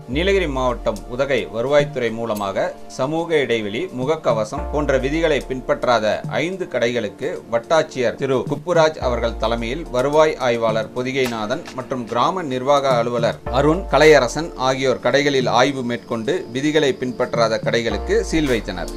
நீலகிரி மாவட்டம் உதகை வருவாய்த்துறை மூலமாக சமூக இடைவெளி முகக்கவசம் போன்ற விதிகளை பின்பற்றாத ஐந்து கடைகளுக்கு வட்டாட்சியர் திரு குப்புராஜ் அவர்கள் தலைமையில் வருவாய் ஆய்வாளர் பொதிகைநாதன் மற்றும் கிராம நிர்வாக அலுவலர் அருண் கலையரசன் ஆகியோர் கடைகளில் ஆய்வு மேற்கொண்டு விதிகளை பின்பற்றாத கடைகளுக்கு சீல் வைத்தனர்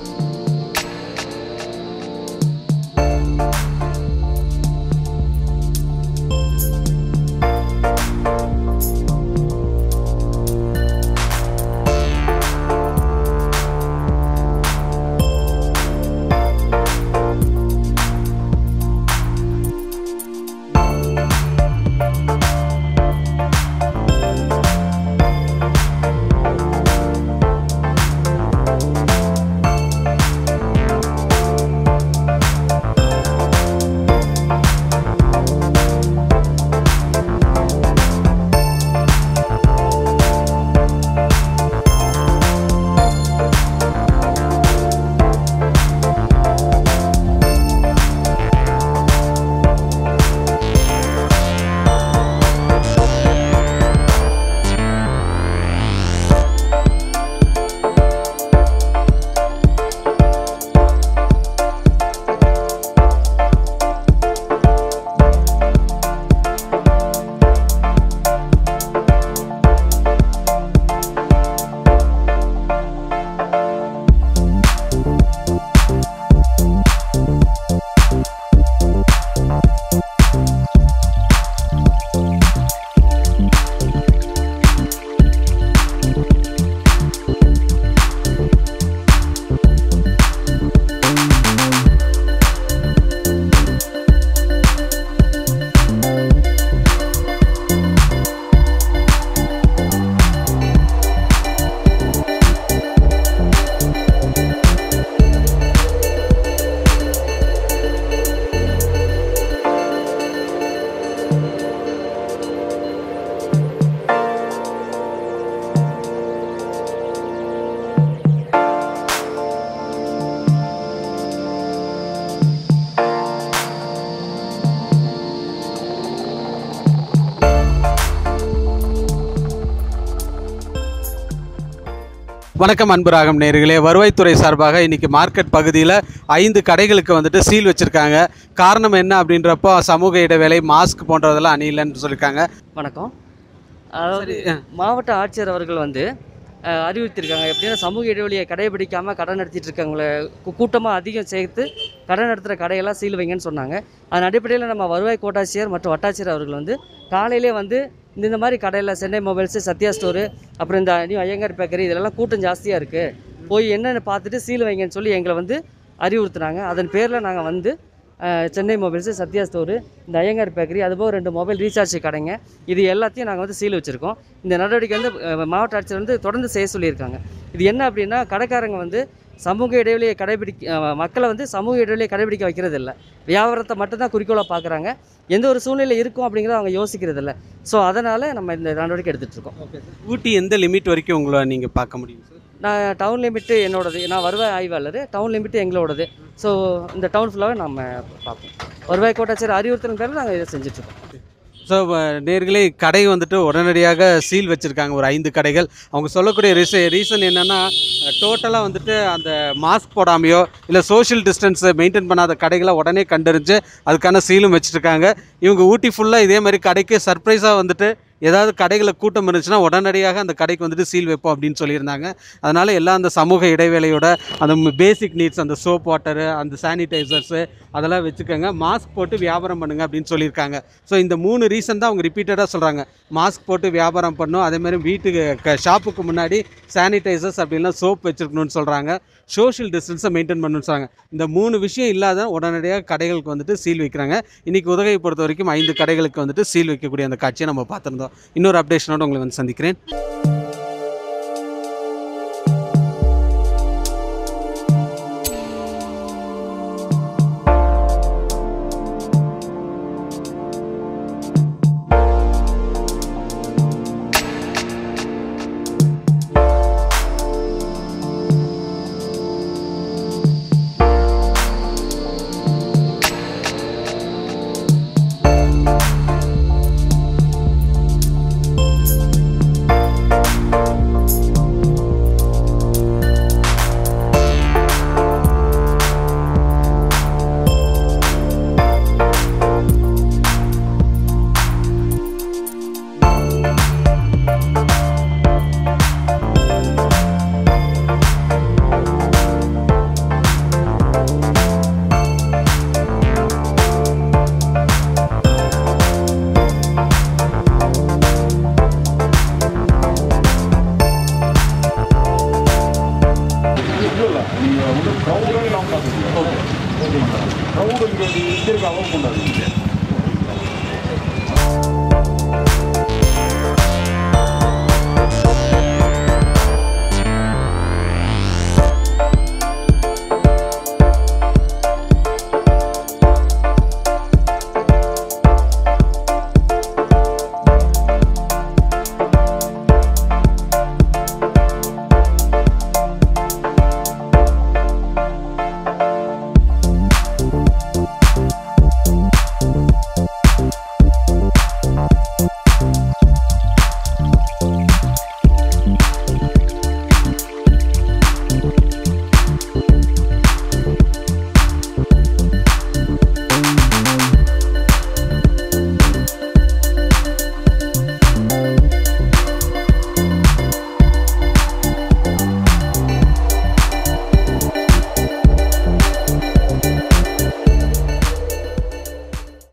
வணக்கம் அன்புராகம் நேர்களே வருவாய்த்துறை சார்பாக இன்னைக்கு மார்க்கெட் பகுதியில் ஐந்து கடைகளுக்கு வந்துட்டு சீல் வச்சுருக்காங்க காரணம் என்ன அப்படின்றப்போ சமூக இடைவேளை மாஸ்க் போன்றதெல்லாம் அணியலன்னு சொல்லியிருக்காங்க வணக்கம் அதாவது சரி, ஆ. மாவட்ட ஆட்சியர் அவர்கள் வந்து அஹ், அறிவுறுத்தியிருக்காங்க எப்படின்னா சமூக இடைவெளியை கடைபிடிக்காமல் கடை நடத்திட்டு இருக்கவங்கள கூட்டமாக அதிகம் சேர்த்து கடை நடத்துகிற கடையெல்லாம் சீல் வைங்கன்னு சொன்னாங்க அதன் அடிப்படையில் நம்ம வருவாய் கோட்டாட்சியர் மற்றும் வட்டாட்சியர் அவர்கள் வந்து காலையிலே வந்து இந்த இந்த மாதிரி கடையில் சென்னை மொபைல்ஸு சத்யா ஸ்டோரு அப்புறம் இந்த நியூ ஐயங்கார் பேக்கரி இதெல்லாம் கூட்டம் ஜாஸ்தியாக இருக்குது போய் என்னென்னு பார்த்துட்டு சீல் வைங்கன்னு சொல்லி எங்களை வந்து அறிவுறுத்துனாங்க அதன் பேரில் நாங்கள் வந்து அஹ், சென்னை மொபைல்ஸு சத்யா ஸ்டோரு இந்த ஐயங்கார் பேக்கரி அதுபோக ரெண்டு மொபைல் ரீசார்ஜ் கடைங்க இது எல்லாத்தையும் நாங்கள் வந்து சீல் வச்சுருக்கோம் இந்த நடவடிக்கை வந்து அஹ், மாவட்ட ஆட்சியர் வந்து தொடர்ந்து செய்ய சொல்லியிருக்காங்க இது என்ன அப்படின்னா கடைக்காரங்க வந்து சமூக இடைவெளியை கடைபிடிக்க அஹ், மக்களை வந்து சமூக இடைவெளியை கடைபிடிக்க வைக்கிறது இல்லை வியாபாரத்தை மட்டும்தான் குறிக்கோளாக பார்க்குறாங்க எந்த ஒரு சூழ்நிலை இருக்கும் அப்படிங்கிறத அவங்க யோசிக்கிறது இல்லை ஸோ அதனால் நம்ம இந்த நடவடிக்கை எடுத்துகிட்டு இருக்கோம் ஊட்டி எந்த லிமிட் வரைக்கும் உங்களை நீங்கள் பார்க்க முடியும் சார் நான் டவுன் லிமிட்டு என்னோடது நான் வருவாய் ஆய்வாளர் டவுன் லிமிட்டு எங்களோடது ஸோ இந்த டவுன் ஃபுல்லாகவே நம்ம பார்ப்போம் வருவாய் கோட்டாட்சியர் அறிவுறுத்தல் பேரில் நாங்கள் இதை செஞ்சுட்ருக்கோம் ஸோ நேர்களே கடை வந்துட்டு உடனடியாக சீல் வச்சுருக்காங்க ஒரு ஐந்து கடைகள் அவங்க சொல்லக்கூடிய ரீசன் ரீசன் என்னென்னா டோட்டலாக வந்துட்டு அந்த மாஸ்க் போடாமையோ இல்லை சோஷியல் டிஸ்டன்ஸை மெயின்டைன் பண்ணாத கடைகளை உடனே கண்டறிஞ்சு அதுக்கான சீலும் வச்சுருக்காங்க இவங்க ஊட்டி ஃபுல்லாக இதே மாதிரி கடைக்கு சர்ப்ரைஸாக வந்துட்டு ஏதாவது கடைகளில் கூட்டம் இருந்துச்சுன்னா உடனடியாக அந்த கடைக்கு வந்துட்டு சீல் வைப்போம் அப்படின்னு சொல்லியிருந்தாங்க அதனால் எல்லாம் அந்த சமூக இடைவேளையோட அந்த பேசிக் நீட்ஸ் அந்த சோப் வாட்டரு அந்த சானிடைசர்ஸு அதெல்லாம் வச்சுக்கோங்க மாஸ்க் போட்டு வியாபாரம் பண்ணுங்க அப்படின்னு சொல்லியிருக்காங்க ஸோ இந்த மூணு ரீசன் தான் அவங்க ரிப்பீட்டடாக சொல்கிறாங்க மாஸ்க் போட்டு வியாபாரம் பண்ணணும் அதே மாதிரி வீட்டுக்கு க ஷாப்புக்கு முன்னாடி சானிடைசர்ஸ் அப்படின்னா சோப் வச்சுருக்கணும்னு சொல்கிறாங்க சோஷியல் டிஸ்டன்ஸை மெயின்டைன் பண்ணணும்னு சொல்கிறாங்க இந்த மூணு விஷயம் இல்லாத உடனடியாக கடைகளுக்கு வந்துட்டு சீல் வைக்கிறாங்க இன்றைக்கி உதகையை பொறுத்த வரைக்கும் ஐந்து கடைகளுக்கு வந்துட்டு சீல் வைக்கக்கூடிய அந்த காட்சியை நம்ம பார்த்துருந்தோம் இன்னொரு அப்டேஷனோட உங்களை வந்து சந்திக்கிறேன்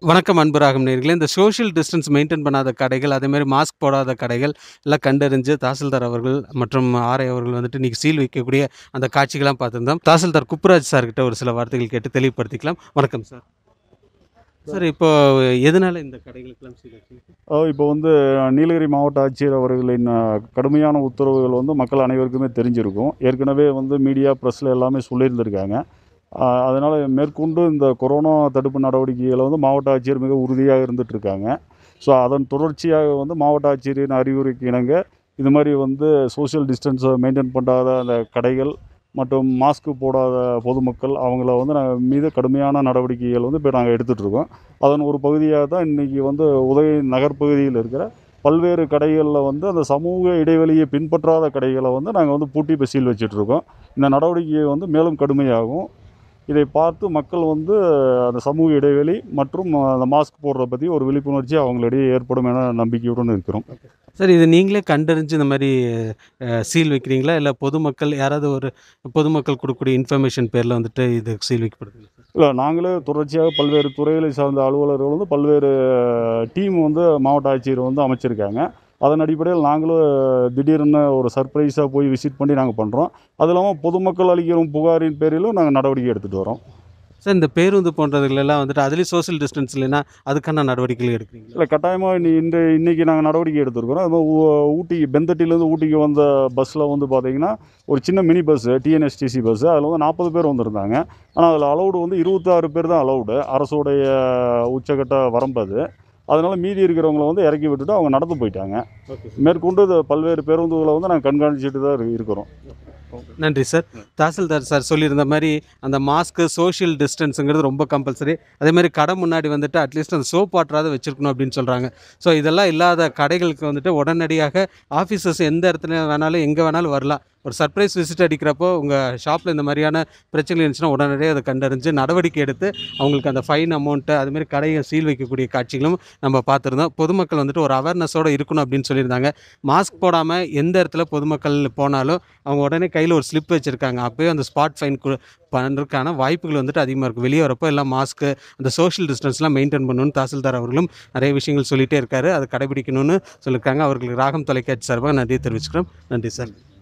வணக்கம் அன்பராகும் நேர்களே இந்த சோஷியல் டிஸ்டன்ஸ் மெயின்டைன் பண்ணாத கடைகள் அதே மாதிரி மாஸ்க் போடாத கடைகள் எல்லாம் கண்டறிஞ்சு தாசில்தார் அவர்கள் மற்றும் ஆர்ஐ அவர்கள் வந்துட்டு இன்னைக்கு சீல் வைக்கக்கூடிய அந்த காட்சிகள்லாம் பார்த்துருந்தோம் தாசில்தார் குப்புராஜ் சார்கிட்ட ஒரு சில வார்த்தைகள் கேட்டு தெளிவுபடுத்திக்கலாம் வணக்கம் சார் சார் இப்போ எதனால இந்த கடைகளுக்கெல்லாம் சீல் வச்சீங்க அதாவது இப்போ வந்து நீலகிரி மாவட்ட ஆட்சியர் அவர்களின் அஹ், கடுமையான உத்தரவுகள் வந்து மக்கள் அனைவருக்குமே தெரிஞ்சிருக்கும் ஏற்கனவே வந்து மீடியா ப்ரெஸ்ஸில் எல்லாமே சொல்லியிருந்திருக்காங்க அஹ், அதனால் மேற்கொண்டு இந்த கொரோனா தடுப்பு நடவடிக்கைகளை வந்து மாவட்ட ஆட்சியர் மிக உறுதியாக இருந்துட்டு இருக்காங்க ஸோ அதன் தொடர்ச்சியாக வந்து மாவட்ட ஆட்சியரின் அறிவுரைக்கு இணங்க இது மாதிரி வந்து சோஷியல் டிஸ்டன்ஸை மெயின்டைன் பண்ணாத அந்த கடைகள் மற்றும் மாஸ்க் போடாத பொதுமக்கள் அவங்கள வந்து நாங்கள் மீது கடுமையான நடவடிக்கைகள் வந்து இப்போ நாங்கள் எடுத்துகிட்ருக்கோம் அதன் ஒரு பகுதியாக தான் இன்றைக்கி வந்து உதகை நகர்ப்பகுதியில் இருக்கிற பல்வேறு கடைகளில் வந்து அந்த சமூக இடைவெளியை பின்பற்றாத கடைகளை வந்து நாங்கள் வந்து பூட்டி இப்போ சீல் வச்சிட்ருக்கோம் இந்த நடவடிக்கை வந்து மேலும் கடுமையாகும் இதை பார்த்து மக்கள் வந்து அந்த சமூக இடைவெளி மற்றும் அந்த மாஸ்க் போடுறத பற்றி ஒரு விழிப்புணர்ச்சி அவங்களிடையே ஏற்படும் என நம்பிக்கையுடன் இருக்கிறோம் சார் இது நீங்களே கண்டறிஞ்சு இந்த மாதிரி சீல் வைக்கிறீங்களா இல்லை பொதுமக்கள் யாராவது ஒரு பொதுமக்கள் கொடுக்கக்கூடிய இன்ஃபர்மேஷன் பேரில் வந்துட்டு இது சீல் வைக்கப்படுது இல்லை நாங்களே தொடர்ச்சியாக பல்வேறு துறைகளை சார்ந்த அலுவலர்கள் வந்து பல்வேறு டீம் வந்து மாவட்ட ஆட்சியர் வந்து அமைச்சிருக்காங்க அதன் அடிப்படையில் நாங்களும் திடீர்னு ஒரு சர்ப்ரைஸாக போய் விசிட் பண்ணி நாங்கள் பண்ணுறோம் அது இல்லாமல் பொதுமக்கள் அளிக்கிற புகாரின் பேரிலும் நாங்கள் நடவடிக்கை எடுத்துகிட்டு வரோம் சார் இந்த பேருந்து போன்றதுகளெல்லாம் வந்துட்டு அதுலேயும் சோஷியல் டிஸ்டன்ஸ் இல்லைன்னா அதுக்கான நடவடிக்கைகள் எடுக்கிறீங்களா இல்லை கட்டாயமாக இன்னி இந்த இன்னைக்கு நாங்கள் நடவடிக்கை எடுத்திருக்கிறோம் அது மாதிரி ஊ- ஊட்டி பெந்தட்டிலேருந்து ஊட்டிக்கு வந்த பஸ்ஸில் வந்து பார்த்தீங்கன்னா ஒரு சின்ன மினி பஸ்ஸு டிஎன்எஸ்டிசி பஸ்ஸு அதில் வந்து நாற்பது பேர் வந்திருந்தாங்க ஆனால் அதில் அலௌடு வந்து இருபத்தாறு பேர் தான் அலௌடு அரசுடைய உச்சக்கட்ட வரம்பு அது அதனால் மீதி இருக்கிறவங்கள வந்து இறக்கி விட்டுட்டு அவங்க நடந்து போயிட்டாங்க ஓகே மேற்கொண்டு இது பல்வேறு பேருந்துகளை வந்து நாங்கள் கண்காணிச்சுட்டு தான் இரு- இருக்கிறோம் நன்றி சார் தாசில்தார் சார் சொல்லியிருந்த மாதிரி அந்த மாஸ்க்கு சோஷியல் டிஸ்டன்ஸுங்கிறது ரொம்ப கம்பல்சரி அதே மாதிரி கடை முன்னாடி வந்துட்டு அட்லீஸ்ட் அந்த சோப் வாட்டராவது வச்சிருக்கணும் அப்படின்னு சொல்கிறாங்க ஸோ இதெல்லாம் இல்லாத கடைகளுக்கு வந்துட்டு உடனடியாக ஆஃபீஸர்ஸ் எந்த இடத்துல வேணாலும் எங்கே வேணாலும் வரலாம் ஒரு சர்ப்ரைஸ் விசிட் அடிக்கிறப்போ உங்கள் ஷாப்பில் இந்த மாதிரியான பிரச்சனை இருந்துச்சுன்னா உடனடியாக அதை கண்டறிஞ்சு நடவடிக்கை எடுத்து அவங்களுக்கு அந்த ஃபைன் அமௌண்ட்டு அதுமாரி கடையை சீல் வைக்கக்கூடிய காட்சிகளும் நம்ம பார்த்துருந்தோம் பொதுமக்கள் வந்துட்டு ஒரு அவேர்னஸோடு இருக்கணும் அப்படின்னு சொல்லியிருந்தாங்க மாஸ்க் போடாமல் எந்த இடத்துல பொதுமக்கள் போனாலும் அவங்க உடனே கையில் ஒரு ஸ்லிப் வச்சுருக்காங்க அப்போயே அந்த ஸ்பாட் ஃபைன் பண்ணுறதுக்கான வாய்ப்புகள் வந்துட்டு அதிகமாக இருக்கும் வெளியே வரப்போ எல்லாம் மாஸ்க்கு அந்த சோஷியல் டிஸ்டன்ஸ்லாம் மெயின்டைன் பண்ணணும்னு தாசில்தார் அவர்களும் நிறைய விஷயங்கள் சொல்லிகிட்டே இருக்காரு அதை கடைபிடிக்கணும்னு சொல்லியிருக்காங்க அவர்களுக்கு ராகம் தொலைக்காட்சி சார்பாக நன்றி தெரிவிச்சுக்கிறோம் நன்றி சார்